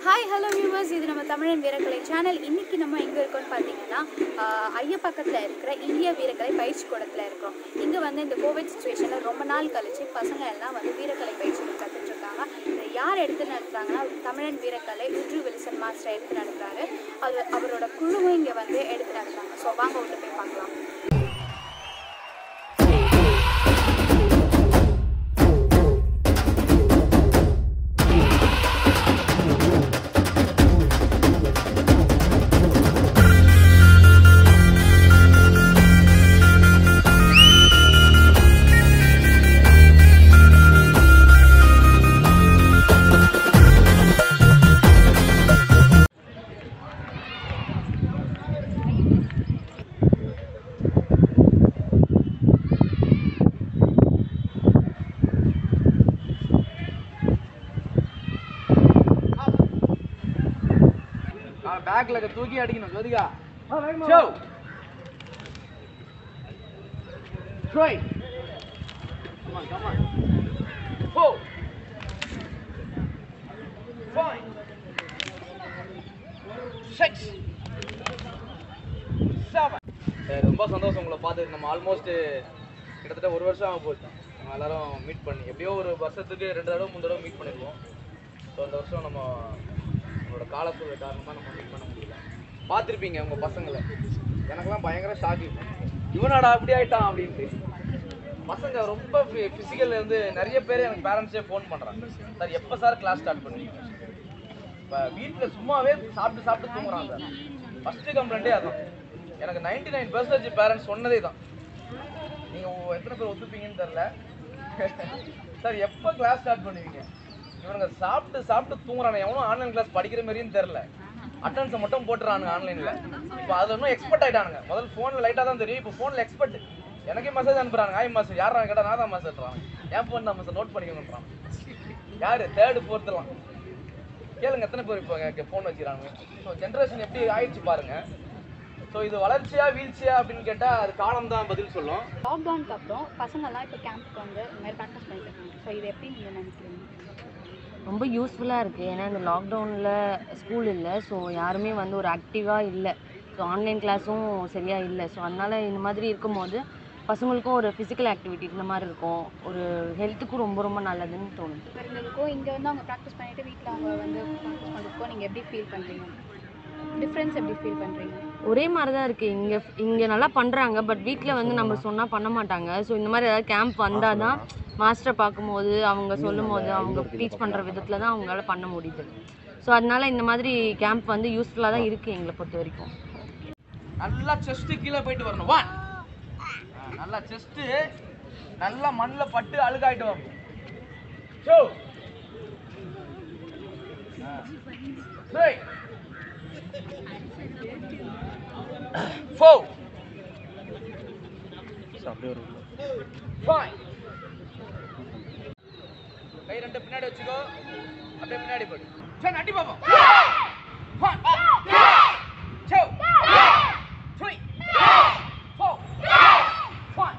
Hi hello viewers இது நம்ம தமிழன் வீரக்கலை சேனல் இன்னைக்கு நம்ம எங்கே இருக்கோம்னு பார்த்தீங்கன்னா ஆஹ், ஐயப்பக்கத்தில் இருக்கிற இந்திய வீரக்கலை பயிற்சி கூடத்தில் இருக்கிறோம் இங்கே வந்து இந்த கோவிட் சுச்சுவேஷனில் ரொம்ப நாள் கழிச்சு பசங்க எல்லாம் வந்து வீரக்கலை பயிற்சி கற்றுட்டு இருக்காங்க இதை யார் எடுத்து நடத்துகிறாங்கன்னா தமிழன் வீரக்கலை உற்று வில்சன் மாஸ்டர் எடுத்து நடத்துகிறாரு அது அவரோட குழுவும் இங்கே வந்து எடுத்து நடத்துகிறாங்க ஸோ வாங்க உள்ள போய் பார்க்கலாம் பேக்ல தூக்கி அடிக்கணும் Jyothika show try come on come on four five six seven ரொம்ப சந்தோஷம் உங்களை பார்த்து நம்ம ஆல்மோஸ்ட் கிட்டத்தட்ட ஒரு வருஷம் ஆக போகுது நம்ம எல்லாரும் மீட் பண்ணி எப்படியோ ஒரு வருஷத்துக்கு ரெண்டு தடவை மூணு தடவை மீட் பண்ணிருக்கோம் ஸோ இந்த வருஷம் நம்ம உங்களோட காலசூழல் காரணமாக நம்ம மீட் பண்ண முடியல பார்த்துருப்பீங்க உங்கள் பசங்களை எனக்கெல்லாம் பயங்கர ஷாக்கு இவனாடா அப்படி ஆயிட்டான் அப்படின்ட்டு பசங்க ரொம்ப ஃபிசிக்கல் வந்து நிறைய பேர் எனக்கு பேரண்ட்ஸே ஃபோன் பண்ணுறாங்க சார் எப்போ சார் கிளாஸ் ஸ்டார்ட் பண்ணுவீங்க இப்போ வீட்டில் சும்மாவே சாப்பிட்டு சாப்பிட்டு தூங்குறான் சார் ஃபஸ்ட்டு கம்ப்ளைண்ட்டே அதான் எனக்கு நைன்டி நைன் பர்சன்டேஜ் பேரண்ட்ஸ் சொன்னதே தான் நீங்கள் எத்தனை பேர் ஒத்துப்பீங்கன்னு தெரில சார் எப்போ கிளாஸ் ஸ்டார்ட் பண்ணுவீங்க இவனுங்க சாப்பிட்டு சாப்பிட்டு தூங்குறானே எவனும் ஆன்லைன் கிளாஸ் படிக்கிற மாதிரியும் தெரில அட்டன்ஸை மட்டும் போட்டுறானுங்க ஆன்லைனில் இப்போ அதில் இன்னும் எக்ஸ்பர்ட் ஆயிட்டானுங்க முதல்ல ஃபோனில் லைட்டாக தான் தெரியும் இப்போ ஃபோனில் எக்ஸ்பர்ட் எனக்கே மெசேஜ் அனுப்புறாங்க ஆய் மாஸ்டர் யாரா கேட்டால் நான் தான் மாஸ்டர்றான் என் ஃபோன் தான் மாஸ்டர் நோட் பண்ணிக்கணுன்றான் யார் தேர்டு ஃபோர்த்துலாம் கேளுங்க எத்தனை பேர் இப்போ ஃபோன் வச்சுக்கிறாங்க ஸோ ஜென்ரேஷன் எப்படி ஆயிடுச்சு பாருங்க ஸோ இது வளர்ச்சியா வீழ்ச்சியா அப்படின்னு கேட்டால் அது காலம் தான் பதில் சொல்லும் லாக்டவுனுக்கு அப்புறம் பசங்கள்லாம் இப்போ கேம்ப்புக்கு வந்து இந்த மாதிரி ப்ராக்டிஸ் பண்ணிட்டு இருக்காங்க ஸோ இது எப்படி நீங்கள் நினைக்கிறீங்க ரொம்ப யூஸ்ஃபுல்லாக இருக்குது ஏன்னா இந்த லாக்டவுனில் ஸ்கூல் இல்லை ஸோ யாருமே வந்து ஒரு ஆக்டிவாக இல்லை ஸோ ஆன்லைன் கிளாஸும் சரியாக இல்லை ஸோ அதனால் இந்த மாதிரி இருக்கும்போது பசங்களுக்கும் ஒரு ஃபிசிக்கல் ஆக்டிவிட்டி இந்த மாதிரி இருக்கும் ஒரு ஹெல்த்துக்கும் ரொம்ப ரொம்ப நல்லதுன்னு தோணுது இருந்ததுக்கும் இங்கே வந்து அவங்க ப்ராக்டிஸ் பண்ணிட்டு வீட்டில் அவங்க வந்து ப்ராக்டிஸ் பண்ணுறதுக்கும் நீங்கள் எப்படி ஃபீல் பண்ணுறீங்க டிஃப்ரென்ஸ் எப்படி ஃபீல் பண்ணுறீங்க ஒரே மாதிரி தான் இருக்குது இங்கே இங்கே நல்லா பண்ணுறாங்க பட் வீட்டில் வந்து நம்ம சொன்னால் பண்ண மாட்டாங்க ஸோ இந்த மாதிரி ஏதாவது கேம்ப் வந்தால் தான் மாஸ்டரை பார்க்கும்போது அவங்க சொல்லும் போது அவங்க டீச் பண்ணுற விதத்தில் தான் அவங்களால பண்ண முடியுது ஸோ அதனால இந்த மாதிரி கேம்ப் வந்து யூஸ்ஃபுல்லாக தான் இருக்குது எங்களை பொறுத்த வரைக்கும் நல்லா செஸ்ட் கீழே போயிட்டு வரணும் ஒன் நல்லா செஸ்ட் நல்லா மண்ணில் பட்டு அழுகாயிட்டு வரணும் டூ த்ரீ ஃபோர் ஃபைவ் கை ரெண்டு பின்னாடி வச்சுக்கோ அப்படியே பின்னாடி போடு சரி அடி பாப்போம் One, two, three, four, five.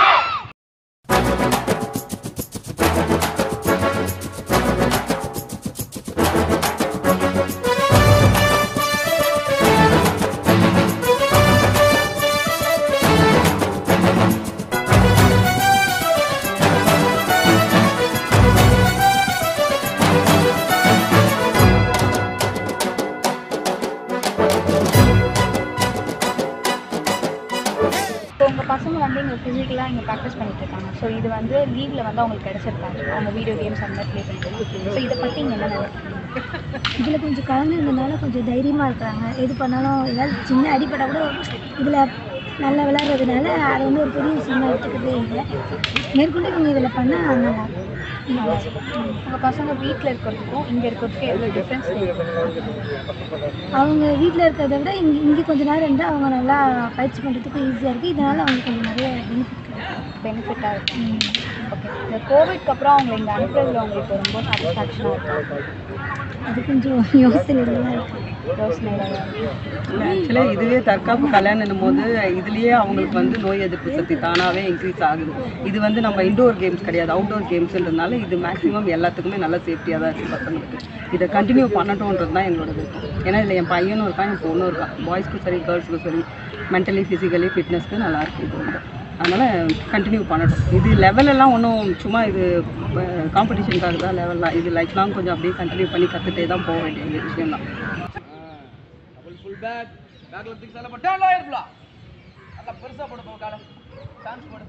இப்போ உங்கள் பசங்க வந்து இங்கே ஃபிசிக்கலாக இங்கே ப்ராக்டிஸ் பண்ணிட்டு இருக்காங்க ஸோ இது வந்து லீவில் வந்து அவங்களுக்கு கிடைச்சிருக்காங்க அவங்க வீடியோ கேம்ஸ் அந்த மாதிரி ப்ளே பண்ணிட்டு ஸோ இதை பற்றி நீங்கள் என்ன நினைக்கிறீங்க இதில் கொஞ்சம் குழந்தைங்கனால கொஞ்சம் தைரியமாக இருக்கிறாங்க எது பண்ணாலும் ஏதாவது சின்ன அடிப்பட்டால் கூட இதில் நல்லா விளையாடுறதுனால அதை வந்து ஒரு பெரிய விஷயமா எடுத்துக்கிறதே இல்லை மேற்கொண்டு இவங்க இதில் பண்ணால் நல்லா உங்கள் பசங்க வீட்டில் இருக்கிறதுக்கும் இங்கே இருக்கிறதுக்கும் எவ்வளோ டிஃப்ரென்ஸ் அவங்க வீட்டில் இருக்கிறத விட இங்கே இங்கே கொஞ்ச நேரம் இருந்தால் அவங்க நல்லா பயிற்சி பண்ணுறதுக்கு ஈஸியாக இருக்குது இதனால் அவங்களுக்கு கொஞ்சம் நிறைய பெனிஃபிட் பெனிஃபிட்டாக இருக்கும் ஓகே இந்த கோவிட்க்கு அப்புறம் அவங்க இங்கே அனுப்புறதுல உங்களுக்கு ரொம்ப சாட்டிஸ்ஃபேக்ஷனாக இருக்கும் அது கொஞ்சம் யோசனை தான் இருக்குது ஆக்சுவலாக இதுவே தற்காப்பு கல்யாணம் போது இதுலேயே அவங்களுக்கு வந்து நோய் எதிர்ப்பு சக்தி தானாகவே இன்க்ரீஸ் ஆகுது இது வந்து நம்ம இன்டோர் கேம்ஸ் கிடையாது அவுட்டோர் கேம்ஸ்ன்றதுனால இது மேக்ஸிமம் எல்லாத்துக்குமே நல்ல சேஃப்டியாக தான் இருக்குது பசங்களுக்கு இதை கண்டினியூ பண்ணட்டும்ன்றது தான் எங்களோட விருப்பம் ஏன்னா இதில் என் பையனும் இருக்கான் என் பொண்ணும் இருக்கான் பாய்ஸ்க்கும் சரி கேர்ள்ஸுக்கும் சரி மென்டலி ஃபிசிக்கலி ஃபிட்னஸ்க்கு நல்லா இருக்கு இது வந்து அதனால் கண்டினியூ பண்ணட்டும் இது level எல்லாம் ஒன்றும் சும்மா இது காம்படிஷனுக்காக தான் லெவல்லாம் இது லைஃப் லாங் கொஞ்சம் அப்படியே கண்டினியூ பண்ணி கற்றுட்டே தான் போக வேண்டிய விஷயம் தான் டபுள் ஃபுல் பேக் பேக்ல தூக்கி சால போட்டு டேர்ன் ஆயிருப்பா நல்லா பெருசா போடு போ கால சான்ஸ் போடு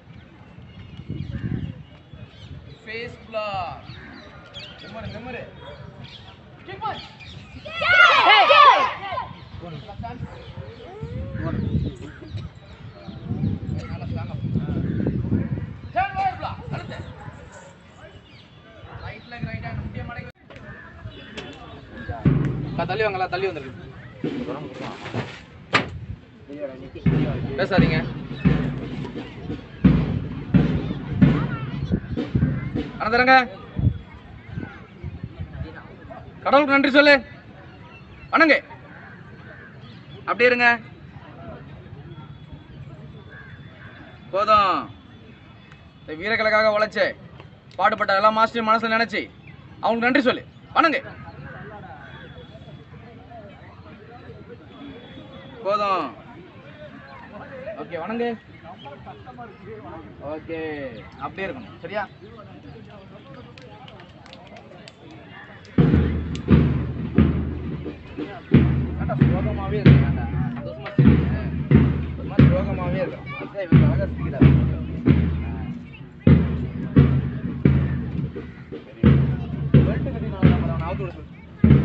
ஃபேஸ் பிளாக் நிம்மரு நிம்மரு கிக் பஞ்ச் நல்லா ஸ்ட்ராங் அப் டேர்ன் ஆயிருப்பா அடுத்து ரைட்ல ரைட் ஹேண்ட் முட்டிய மடக்கி அக்கா, தள்ளி வாங்களா தள்ளி வந்துருக்கு பேசாதீங்க அனந்தரங்க கடவுளுக்கு நன்றி சொல்லு வணங்க அப்படியே இருங்க போதும் இந்த வீரக்கலைக்காக உழைச்சே பாடுபட்ட எல்லா மாஸ்டரையும் மனசுல நினைச்சு அவங்களுக்கு நன்றி சொல்லு வணங்க போதும் ஓகே வணங்க ஓகே அப்படியே இருக்கணும் சரியா வேண்டாம், சோகமாவே இருக்கு வேண்டாம். சந்தோஷமா சிரிங்க. ஒரு மாதிரி சோகமாவே இருக்கும் அதான் இவங்க அழகா சிரிக்கிறாங்க. ஆ. Belt கட்டினால தான் பரவாயில்ல, நான் அவுத்து விட சொல்லு.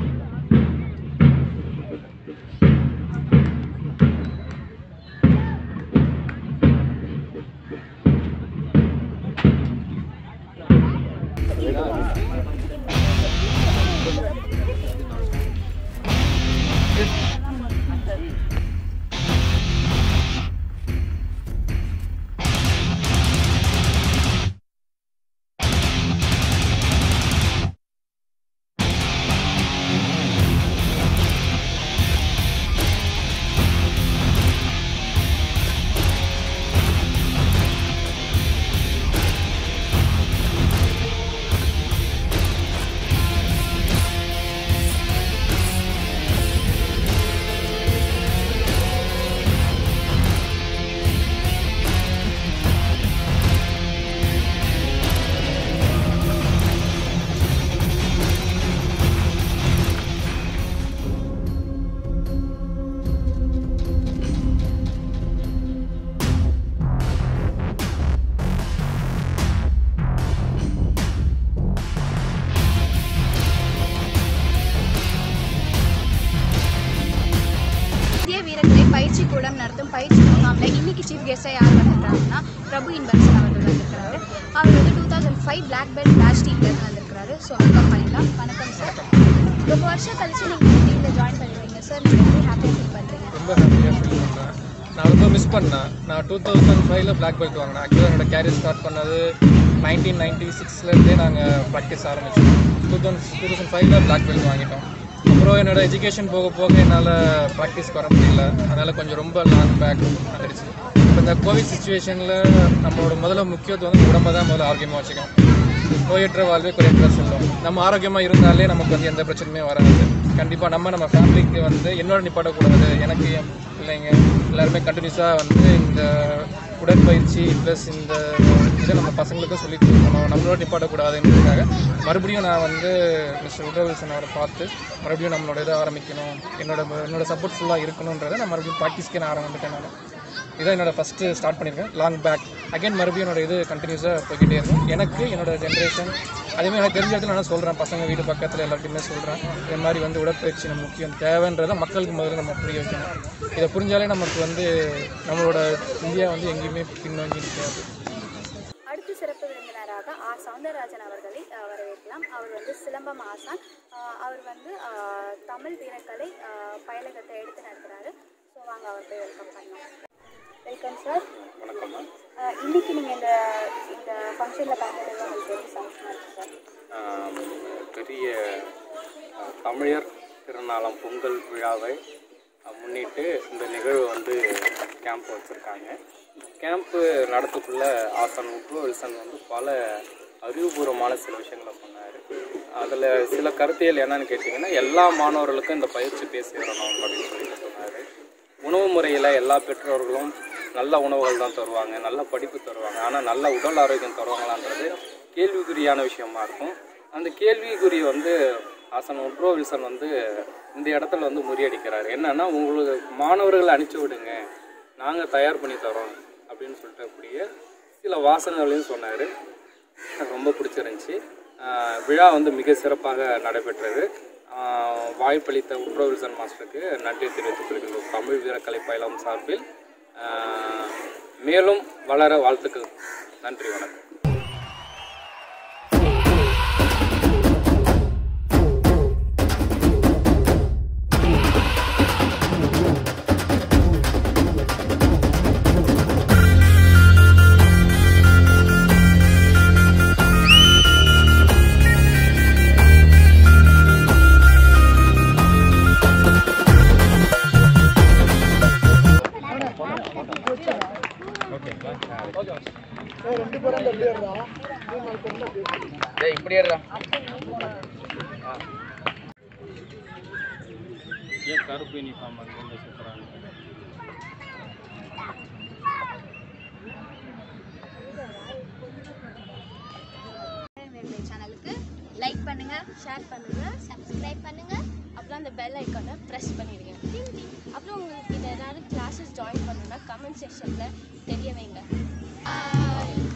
இந்திய வீரர்களை பயிற்சி கூடம் நடத்தும் பயிற்சி முகாமில் இன்னைக்கு சீஃப் கெஸ்டாக யார் வந்திருக்காங்கன்னா பிரபு இன்பன்சன் அவர்கள் வந்திருக்கிறாரு அவர் வந்து two thousand five black belt batch டீம்லேருந்து வந்திருக்கிறாரு ஸோ வெல்கம் பண்ணிடலாம் வணக்கம் சார் ரொம்ப வருஷம் கழிச்சு நீங்கள் டீமில் ஜாயின் பண்ணிருக்கீங்க சார் நீங்கள் எப்படி ஹாப்பியாக ஃபீல் பண்ணுறீங்க ரொம்ப ஹாப்பியாக ஃபீல் பண்ணுறேன் நான் ரொம்ப மிஸ் பண்ணேன் நான் டூ தௌசண்ட் ஃபைவ்ல பிளாக் பெல்ட் வாங்கினேன் ஆக்சுவலாக என்னோட கேரியர் ஸ்டார்ட் பண்ணது நைன்டீன் நைன்டி சிக்ஸ்லேருந்தே நாங்கள் ப்ராக்டிஸ் ஆரம்பிச்சோம் டூ தௌசண்ட் டூ தௌசண்ட் ஃபைவ்ல பிளாக் பெல்ட் வாங்கிட்டோம் அப்புறம் என்னோட எஜுகேஷன் போக போக என்னால் ப்ராக்டிஸ்க்கு வர முடியல அதனால் கொஞ்சம் ரொம்ப லாங் பேக் வந்துடுச்சு இப்போ இந்த கோவிட் சுச்சுவேஷனில் நம்மளோட முதல்ல முக்கியத்துவம் வந்து உடம்ப தான் முதல்ல ஆரோக்கியமாக வச்சுக்கணும் நோயற்ற வாழ்வே குறையற்ற செல்லும் நம்ம ஆரோக்கியமாக இருந்தாலே நமக்கு வந்து எந்த பிரச்சனையுமே வராது கண்டிப்பாக நம்ம நம்ம ஃபேமிலிக்கு வந்து என்னோட நிப்பாட்டக்கூடாது எனக்கு என் பிள்ளைங்க எல்லாருமே கண்டினியூஸாக வந்து இந்த உடற்பயிற்சி ப்ளஸ் இந்த இதை நம்ம பசங்களுக்கும் சொல்லி கொடுக்கணும் நம்மளோட நிப்பாட்டக்கூடாதுன்றதுக்காக மறுபடியும் நான் வந்து மிஸ்டர் உடல்சன் அவரை பார்த்து மறுபடியும் நம்மளோட இதை ஆரம்பிக்கணும் என்னோட என்னோட சப்போர்ட் ஃபுல்லாக இருக்கணுன்றதை நான் மறுபடியும் ப்ராக்டிஸ்க்கே நான் ஆரம்பிட்டேன் நான் இதான் என்னோட ஃபஸ்ட்டு ஸ்டார்ட் பண்ணியிருக்கேன் லாங் பேக் அகைன் மறுபடியும் என்னோட இது கண்டினியூஸாக போய்கிட்டே இருக்கும் எனக்கு என்னோட ஜென்ரேஷன் அதேமாதிரி எனக்கு தெரிஞ்ச இடத்துல நான் சொல்கிறேன் பசங்க வீடு பக்கத்தில் எல்லாத்தையுமே சொல்கிறேன் இந்த மாதிரி வந்து உடற்பயிற்சி நம்ம முக்கியம் தேவைன்றதை மக்களுக்கு முதல்ல நம்ம புரிய வைக்கணும் இதை புரிஞ்சாலே நமக்கு வந்து நம்மளோட இந்தியா வந்து எங்கேயுமே பின்னோங்கி நிற்காது அடுத்து சிறப்பு விருந்தினராக ஆர் சவுந்தரராஜன் அவர்களை அஹ், வரவேற்கலாம் அவர் வந்து சிலம்பம் ஆசான் அஹ், அவர் வந்து அஹ், தமிழ் வீரக்கலை அஹ், பயிலகத்தை எடுத்து நடத்துகிறாரு ஸோ வாங்க அவர் போய் வெல்கம் பண்ணலாம் வெல்கம் சார் அஹ், இன்னைக்கு நீங்கள் இந்த இந்த ஃபங்க்ஷனில் கலந்துக்கிறது உங்களுக்கு எப்படி சந்தோஷமா இருக்கு சார் ஆஹ் பெரிய ஆஹ் தமிழர் திருநாளாம் பொங்கல் விழாவை அஹ், முன்னிட்டு இந்த நிகழ்வு வந்து கேம்ப் வச்சுருக்காங்க கேம்ப்பு நடத்தக்குள்ள ஆசான் உப்ரோ வில்சன் வந்து பல அறிவுபூர்வமான சில விஷயங்களை சொன்னார் அதில் சில கருத்தியல் என்னன்னு கேட்டிங்கன்னா எல்லா மாணவர்களுக்கும் இந்த பயிற்சி பேசி வரணும் அப்படின்னு சொல்லிட்டு சொன்னார் உணவு முறையில் எல்லா பெற்றோர்களும் நல்ல உணவுகள் தான் தருவாங்க நல்ல படிப்பு தருவாங்க ஆனால் நல்ல உடல் ஆரோக்கியம் தருவாங்களான்றது கேள்விக்குறியான விஷயமா இருக்கும் அந்த கேள்விக்குறி வந்து ஆசன் உட்ரோ வில்சன் வந்து இந்த இடத்துல வந்து முறியடிக்கிறார் என்னன்னா உங்களுக்கு மாணவர்களை அனுப்பிச்சி விடுங்க நாங்கள் தயார் பண்ணி தரோம் அப்படின்னு சொல்லிட்டு அப்படியே சில வாசகங்களையும் சொன்னார் ரொம்ப பிடிச்சிருந்துச்சி ஆஹ் விழா வந்து மிக சிறப்பாக நடைபெற்றது ஆஹ் வாய்ப்பளித்த உட்ரோ வில்சன் மாஸ்டருக்கு நன்றி தெரிவித்துக் கொள்கின்றோம் தமிழ் வீரக்கலை பயிலம் சார்பில் ஆஹ் மேலும் வளர வாழ்த்துக்கள் நன்றி வணக்கம் டேய் இப்படி ஏறுடா ஏன் கருப்பு யூனிஃபார்ம் அது வந்து சூப்பராக சேனலுக்கு லைக் பண்ணுங்க ஷேர் பண்ணுங்க சப்ஸ்கிரைப் பண்ணுங்க அப்புறம் அந்த பெல் ஐக்கானை ப்ரெஸ் பண்ணிடுங்க அப்புறம் உங்களுக்கு இதை ஏதாவது கிளாஸஸ் ஜாயின் பண்ணணும்னா கமெண்ட் செக்ஷனில் தெரிய வைங்க